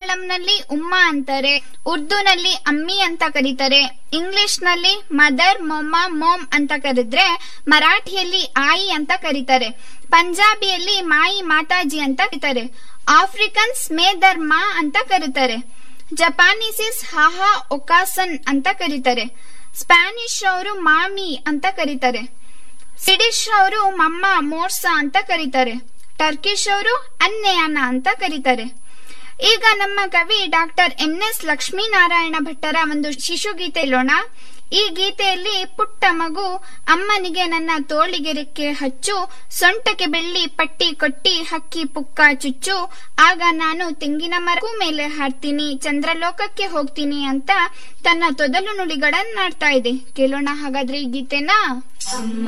ಮಲಯಾಳಂನಲ್ಲಿ ಉಮ್ಮ ಅಂತಾರೆ ಉರ್ದುನಲ್ಲಿ ಅಮ್ಮಿ ಅಂತ ಕರೀತಾರೆ ಇಂಗ್ಲಿಷ್ ನಲ್ಲಿ ಮದರ್ ಮೊಮ್ಮ ಮೋಮ್ ಅಂತ ಕರೆದ್ರೆ ಮರಾಠಿಯಲ್ಲಿ ಆಯಿ ಅಂತ ಕರೀತಾರೆ ಪಂಜಾಬಿಯಲ್ಲಿ ಮಾಯಿ ಮಾತಾಜಿ ಅಂತ ಕರೀತಾರೆ ಆಫ್ರಿಕನ್ಸ್ ಮೇದರ್ ಮಾ ಅಂತ ಕರೀತಾರೆ ಜಪಾನೀಸಿಸ್ ಹಾಹಾ ಒಕಾಸನ್ ಅಂತ ಕರೀತಾರೆ ಸ್ಪ್ಯಾನಿಷ್ ಅವರು ಮಾಮಿ ಅಂತ ಕರೀತಾರೆ ಸಿಡಿಶ್ ಅವರು ಮಮ್ಮ ಮೋರ್ಸಾ ಅಂತ ಕರೀತಾರೆ ಟರ್ಕಿಶ್ ಅವರು ಅನ್ನೆಯಾನ ಅಂತ ಕರೀತಾರೆ ಈಗ ನಮ್ಮ ಕವಿ ಡಾಕ್ಟರ್ ಎನ್ ಎಸ್ ಲಕ್ಷ್ಮೀನಾರಾಯಣ ಭಟ್ಟರ ಒಂದು ಶಿಶುಗೀತೆ ಹೇಳೋಣ ಈ ಗೀತೆಯಲ್ಲಿ ಪುಟ್ಟ ಮಗು ಅಮ್ಮನಿಗೆ ನನ್ನ ತೋಳಿಗೆ ರೆಕ್ಕೆ ಹಚ್ಚು ಸೊಂಟಕ್ಕೆ ಬೆಳ್ಳಿ ಪಟ್ಟಿ ಕೊಟ್ಟಿ ಹಕ್ಕಿ ಪುಕ್ಕ ಚುಚ್ಚು ಆಗ ನಾನು ತೆಂಗಿನ ಮರಕ್ಕೂ ಮೇಲೆ ಹಾಡ್ತೀನಿ ಚಂದ್ರಲೋಕಕ್ಕೆ ಹೋಗ್ತೀನಿ ಅಂತ ತನ್ನ ತೊದಲು ನುಡಿಗಳನ್ನಾಡ್ತಾ ಇದೆ ಕೇಳೋಣ ಹಾಗಾದ್ರೆ ಈ ಗೀತೆನಾ ಅಮ್ಮ